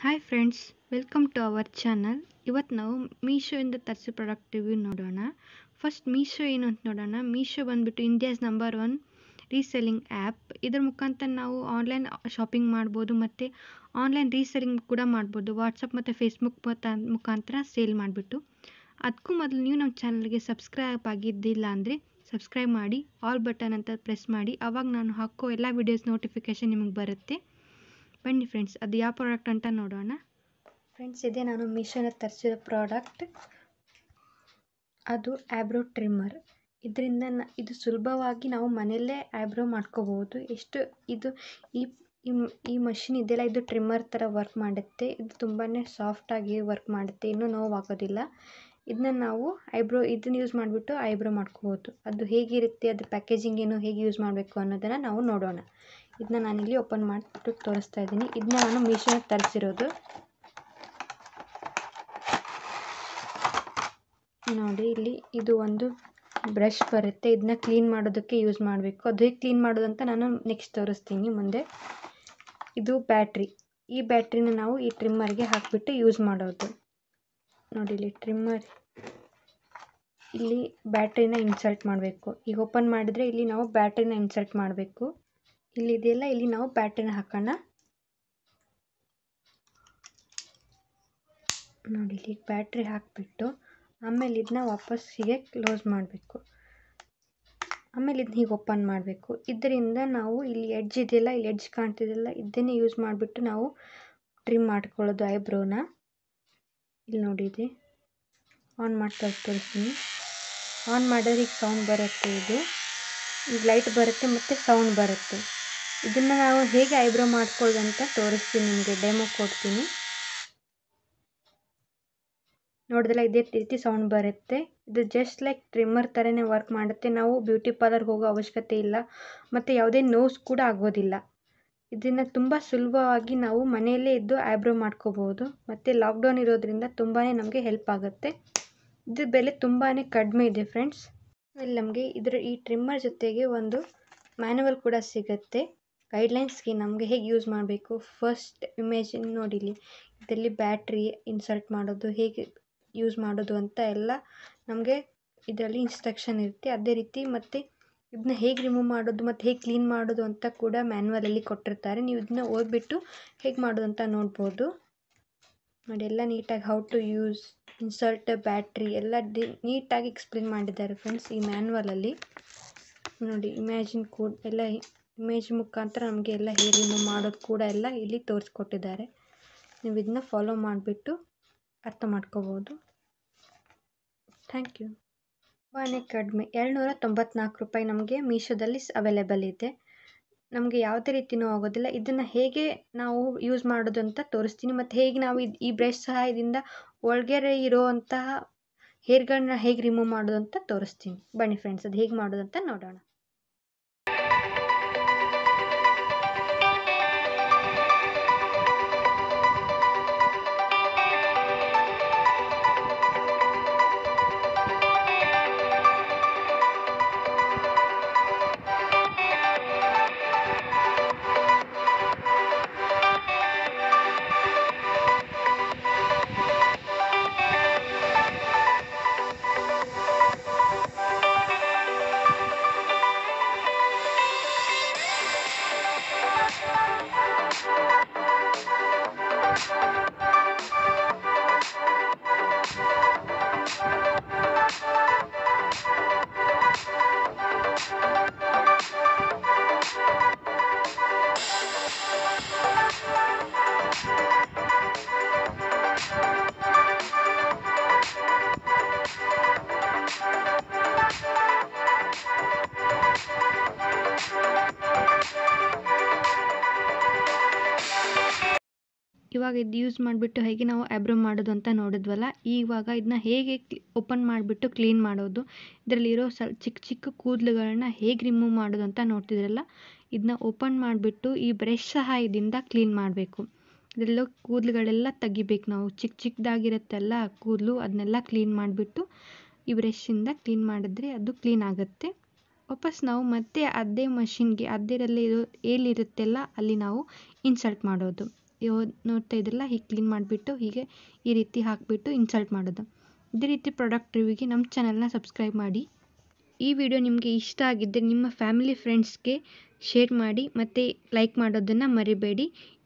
hi friends welcome to our channel ಇವತ್ತು ನಾವು ಮೀಶೋಯಿಂದ ತರಿಸಿ ಪ್ರಾಡಕ್ಟ್ ರಿವ್ಯೂ ನೋಡೋಣ ಫಸ್ಟ್ ಮೀಶೋ ಏನು ಅಂತ ನೋಡೋಣ ಮೀಶೋ ಬಂದುಬಿಟ್ಟು India's number one reselling app ಇದರ ಮುಖಾಂತರ ನಾವು ಆನ್ಲೈನ್ ಶಾಪಿಂಗ್ ಮಾಡ್ಬೋದು ಮತ್ತು ಆನ್ಲೈನ್ ರೀಸೆಲ್ಲಿಂಗ್ ಕೂಡ ಮಾಡ್ಬೋದು ವಾಟ್ಸಪ್ ಮತ್ತು ಫೇಸ್ಬುಕ್ ಮುಖಾಂತರ ಸೇಲ್ ಮಾಡಿಬಿಟ್ಟು ಅದಕ್ಕೂ ಮೊದಲು ನೀವು ನಮ್ಮ ಚಾನಲ್ಗೆ ಸಬ್ಸ್ಕ್ರೈಬ್ ಆಗಿದ್ದಿಲ್ಲ ಅಂದರೆ ಸಬ್ಸ್ಕ್ರೈಬ್ ಮಾಡಿ ಆಲ್ ಬಟನ್ ಅಂತ ಪ್ರೆಸ್ ಮಾಡಿ ಆವಾಗ ನಾನು ಹಾಕೋ ಎಲ್ಲ ವೀಡಿಯೋಸ್ ನೋಟಿಫಿಕೇಷನ್ ನಿಮಗೆ ಬರುತ್ತೆ ಬನ್ನಿ ಫ್ರೆಂಡ್ಸ್ ಅದು ಯಾವ ಪ್ರಾಡಕ್ಟ್ ಅಂತ ನೋಡೋಣ ಫ್ರೆಂಡ್ಸ್ ಇದೆ ನಾನು ಮೀಶೋನ ತರಿಸಿರೋ ಪ್ರಾಡಕ್ಟ್ ಅದು ಆ್ಯಬ್ರೋ ಟ್ರಿಮ್ಮರ್ ಇದರಿಂದ ನ ಇದು ಸುಲಭವಾಗಿ ನಾವು ಮನೆಯಲ್ಲೇ ಆ್ಯಬ್ರೋ ಮಾಡ್ಕೋಬೋದು ಎಷ್ಟು ಇದು ಈ ಈ ಮಷಿನ್ ಇದೆಯಲ್ಲ ಇದು ಟ್ರಿಮ್ಮರ್ ಥರ ವರ್ಕ್ ಮಾಡುತ್ತೆ ಇದು ತುಂಬಾ ಸಾಫ್ಟಾಗಿ ವರ್ಕ್ ಮಾಡುತ್ತೆ ಇನ್ನೂ ನೋವಾಗೋದಿಲ್ಲ ಇದನ್ನ ನಾವು ಐಬ್ರೋ ಇದನ್ನ ಯೂಸ್ ಮಾಡಿಬಿಟ್ಟು ಐಬ್ರೋ ಮಾಡ್ಕೋಬೋದು ಅದು ಹೇಗಿರುತ್ತೆ ಅದು ಪ್ಯಾಕೇಜಿಂಗ್ ಏನು ಹೇಗೆ ಯೂಸ್ ಮಾಡಬೇಕು ಅನ್ನೋದನ್ನು ನಾವು ನೋಡೋಣ ಇದನ್ನ ನಾನಿಲ್ಲಿ ಓಪನ್ ಮಾಡಿಬಿಟ್ಟು ತೋರಿಸ್ತಾ ಇದ್ದೀನಿ ಇದನ್ನ ನಾನು ಮೀಶೋನ ತರಿಸಿರೋದು ನೋಡಿ ಇಲ್ಲಿ ಇದು ಒಂದು ಬ್ರಷ್ ಬರುತ್ತೆ ಇದನ್ನ ಕ್ಲೀನ್ ಮಾಡೋದಕ್ಕೆ ಯೂಸ್ ಮಾಡಬೇಕು ಅದು ಹೇಗೆ ಕ್ಲೀನ್ ಮಾಡೋದಂತ ನಾನು ನೆಕ್ಸ್ಟ್ ತೋರಿಸ್ತೀನಿ ಮುಂದೆ ಇದು ಬ್ಯಾಟ್ರಿ ಈ ಬ್ಯಾಟ್ರಿನ ನಾವು ಈ ಟ್ರಿಮ್ಮರ್ಗೆ ಹಾಕಿಬಿಟ್ಟು ಯೂಸ್ ಮಾಡೋದು ನೋಡಿ ಇಲ್ಲಿ ಟ್ರಿಮ್ಮರ್ ಇಲ್ಲಿ ಬ್ಯಾಟ್ರಿನ ಇನ್ಸರ್ಟ್ ಮಾಡಬೇಕು ಈಗ ಓಪನ್ ಮಾಡಿದರೆ ಇಲ್ಲಿ ನಾವು ಬ್ಯಾಟ್ರಿನ ಇನ್ಸರ್ಟ್ ಮಾಡಬೇಕು ಇಲ್ಲಿ ಇದೆಯಲ್ಲ ಇಲ್ಲಿ ನಾವು ಬ್ಯಾಟ್ರಿನ ಹಾಕೋಣ ನೋಡಿ ಇಲ್ಲಿ ಬ್ಯಾಟ್ರಿ ಹಾಕಿಬಿಟ್ಟು ಆಮೇಲೆ ಇದನ್ನ ವಾಪಸ್ ಹೀಗೆ ಕ್ಲೋಸ್ ಮಾಡಬೇಕು ಆಮೇಲೆ ಇದನ್ನ ಹೀಗೆ ಓಪನ್ ಮಾಡಬೇಕು ಇದರಿಂದ ನಾವು ಇಲ್ಲಿ ಎಡ್ಜ್ ಇದೆಯಲ್ಲ ಇಲ್ಲಿ ಎಡ್ಜ್ ಕಾಣ್ತಿದೆಯಲ್ಲ ಇದನ್ನೇ ಯೂಸ್ ಮಾಡಿಬಿಟ್ಟು ನಾವು ಟ್ರಿಮ್ ಮಾಡ್ಕೊಳ್ಳೋದು ಐಬ್ರೋನ ಇಲ್ಲಿ ನೋಡಿದೆ ಆನ್ ಮಾಡ್ತಾ ತೋರಿಸ್ತೀನಿ ಆನ್ ಮಾಡಿದ್ರೆ ಈಗ ಸೌಂಡ್ ಬರುತ್ತೆ ಇದು ಈಗ ಲೈಟ್ ಬರುತ್ತೆ ಮತ್ತು ಸೌಂಡ್ ಬರುತ್ತೆ ಇದನ್ನು ನಾವು ಹೇಗೆ ಐಬ್ರೋ ಮಾಡ್ಕೊಳ್ಳೋದಂತ ತೋರಿಸ್ತೀನಿ ನಿಮಗೆ ಡೆಮೋ ಕೊಡ್ತೀನಿ ನೋಡಿದ್ರೆ ಇದೇ ರೀತಿ ಸೌಂಡ್ ಬರುತ್ತೆ ಇದು ಜಸ್ಟ್ ಲೈಕ್ ಟ್ರಿಮ್ಮರ್ ಥರನೇ ವರ್ಕ್ ಮಾಡುತ್ತೆ ನಾವು ಬ್ಯೂಟಿ ಪಾರ್ಲರ್ಗೆ ಹೋಗೋ ಅವಶ್ಯಕತೆ ಇಲ್ಲ ಮತ್ತು ಯಾವುದೇ ನೋವ್ಸ್ ಕೂಡ ಆಗೋದಿಲ್ಲ ಇದನ್ನು ತುಂಬ ಸುಲಭವಾಗಿ ನಾವು ಮನೆಯಲ್ಲೇ ಇದ್ದು ಐಬ್ರೋ ಮಾಡ್ಕೋಬೋದು ಮತ್ತು ಲಾಕ್ಡೌನ್ ಇರೋದ್ರಿಂದ ತುಂಬಾ ನಮಗೆ ಹೆಲ್ಪ್ ಆಗುತ್ತೆ ಇದ್ರ ಬೆಲೆ ತುಂಬಾ ಕಡಿಮೆ ಇದೆ ಫ್ರೆಂಡ್ಸ್ ಇಲ್ಲಿ ನಮಗೆ ಇದರ ಈ ಟ್ರಿಮ್ಮರ್ ಜೊತೆಗೆ ಒಂದು ಮ್ಯಾನುವಲ್ ಕೂಡ ಸಿಗುತ್ತೆ ಗೈಡ್ಲೈನ್ಸ್ಗೆ ನಮಗೆ ಹೇಗೆ ಯೂಸ್ ಮಾಡಬೇಕು ಫಸ್ಟ್ ಇಮೇಜಿನ್ ನೋಡಿಲಿ ಇದರಲ್ಲಿ ಬ್ಯಾಟ್ರಿ ಇನ್ಸರ್ಟ್ ಮಾಡೋದು ಹೇಗೆ ಯೂಸ್ ಮಾಡೋದು ಅಂತ ಎಲ್ಲ ನಮಗೆ ಇದರಲ್ಲಿ ಇನ್ಸ್ಟ್ರಕ್ಷನ್ ಇರುತ್ತೆ ಅದೇ ರೀತಿ ಮತ್ತು ಇದನ್ನ ಹೇಗೆ ರಿಮೂವ್ ಮಾಡೋದು ಮತ್ತು ಹೇಗೆ ಕ್ಲೀನ್ ಮಾಡೋದು ಅಂತ ಕೂಡ ಮ್ಯಾನ್ಯಲಲ್ಲಿ ಕೊಟ್ಟಿರ್ತಾರೆ ನೀವು ಇದನ್ನ ಓದ್ಬಿಟ್ಟು ಹೇಗೆ ಮಾಡೋದು ಅಂತ ನೋಡ್ಬೋದು ನೋಡಿ ಎಲ್ಲ ನೀಟಾಗಿ how to use insert battery ಎಲ್ಲ ಡಿ ನೀಟಾಗಿ ಎಕ್ಸ್ಪ್ಲೇನ್ ಮಾಡಿದ್ದಾರೆ ಫ್ರೆಂಡ್ಸ್ ಈ ಮ್ಯಾನ್ಯಲಲ್ಲಿ ನೋಡಿ ಇಮ್ಯಾಜಿನ್ ಕೂಡ ಎಲ್ಲ ಇಮೇಜ್ ಮುಖಾಂತರ ನಮಗೆ ಎಲ್ಲ ಹೇಗೆ ರಿಮೂವ್ ಮಾಡೋದು ಕೂಡ ಎಲ್ಲ ಇಲ್ಲಿ ತೋರಿಸ್ಕೊಟ್ಟಿದ್ದಾರೆ ನೀವು ಇದನ್ನ ಫಾಲೋ ಮಾಡಿಬಿಟ್ಟು ಅರ್ಥ ಮಾಡ್ಕೋಬೋದು ಥ್ಯಾಂಕ್ ಯು ತುಂಬಾ ಕಡಿಮೆ ಏಳ್ನೂರ ತೊಂಬತ್ನಾಲ್ಕು ರೂಪಾಯಿ ನಮಗೆ ಮೀಶೋದಲ್ಲಿ ಅವೈಲೇಬಲ್ ಇದೆ ನಮಗೆ ಯಾವುದೇ ರೀತಿಯೂ ಆಗೋದಿಲ್ಲ ಇದನ್ನು ಹೇಗೆ ನಾವು ಯೂಸ್ ಮಾಡೋದು ಅಂತ ತೋರಿಸ್ತೀನಿ ಮತ್ತು ಹೇಗೆ ನಾವು ಇದು ಈ ಬ್ರಷ್ ಸಹಾಯದಿಂದ ಒಳಗಡೆ ಇರೋವಂತಹ ಹೇರ್ಗಳನ್ನ ಹೇಗೆ ರಿಮೂವ್ ಮಾಡೋದು ಅಂತ ತೋರಿಸ್ತೀನಿ ಬನ್ನಿ ಫ್ರೆಂಡ್ಸ್ ಅದು ಹೇಗೆ ಮಾಡೋದು ಅಂತ ನೋಡೋಣ ಇವಾಗ ಇದು ಯೂಸ್ ಮಾಡಿಬಿಟ್ಟು ಹೇಗೆ ನಾವು ಐಬ್ರೋ ಮಾಡೋದು ಅಂತ ನೋಡಿದ್ವಲ್ಲ ಇವಾಗ ಇದನ್ನ ಹೇಗೆ ಓಪನ್ ಮಾಡಿಬಿಟ್ಟು ಕ್ಲೀನ್ ಮಾಡೋದು ಇದರಲ್ಲಿರೋ ಸ್ವಲ್ಪ ಚಿಕ್ಕ ಚಿಕ್ಕ ಕೂದಲುಗಳನ್ನ ಹೇಗೆ ರಿಮೂವ್ ಮಾಡೋದು ಅಂತ ನೋಡ್ತಿದ್ರಲ್ಲ ಇದನ್ನ ಓಪನ್ ಮಾಡಿಬಿಟ್ಟು ಈ ಬ್ರಷ್ ಸಹಾಯದಿಂದ ಕ್ಲೀನ್ ಮಾಡಬೇಕು ಇದರಲ್ಲೋ ಕೂದಲುಗಳೆಲ್ಲ ತೆಗಿಬೇಕು ನಾವು ಚಿಕ್ಕ ಚಿಕ್ಕದಾಗಿರುತ್ತಲ್ಲ ಕೂದಲು ಅದನ್ನೆಲ್ಲ ಕ್ಲೀನ್ ಮಾಡಿಬಿಟ್ಟು ಈ ಬ್ರಷಿಂದ ಕ್ಲೀನ್ ಮಾಡಿದ್ರೆ ಅದು ಕ್ಲೀನ್ ಆಗುತ್ತೆ ವಾಪಸ್ ನಾವು ಮತ್ತೆ ಅದೇ ಮಷಿನ್ಗೆ ಅದರಲ್ಲಿ ಇರೋ ಏಲಿರುತ್ತೆಲ್ಲ ಅಲ್ಲಿ ನಾವು ಇನ್ಸರ್ಟ್ ಮಾಡೋದು ನೋಡ್ತಾ ಇದ್ರಲ್ಲ ಹೀಗೆ ಕ್ಲೀನ್ ಮಾಡಿಬಿಟ್ಟು ಹೀಗೆ ಈ ರೀತಿ ಹಾಕಿಬಿಟ್ಟು ಇನ್ಸರ್ಟ್ ಮಾಡೋದು ಇದೇ ರೀತಿ ಪ್ರಾಡಕ್ಟ್ ರಿವ್ಯೂಗೆ ನಮ್ಮ ಚಾನಲ್ನ ಸಬ್ಸ್ಕ್ರೈಬ್ ಮಾಡಿ ಈ ವಿಡಿಯೋ ನಿಮಗೆ ಇಷ್ಟ ಆಗಿದ್ದರೆ ನಿಮ್ಮ ಫ್ಯಾಮಿಲಿ ಫ್ರೆಂಡ್ಸ್ಗೆ ಶೇರ್ ಮಾಡಿ ಮತ್ತು ಲೈಕ್ ಮಾಡೋದನ್ನು ಮರಿಬೇಡಿ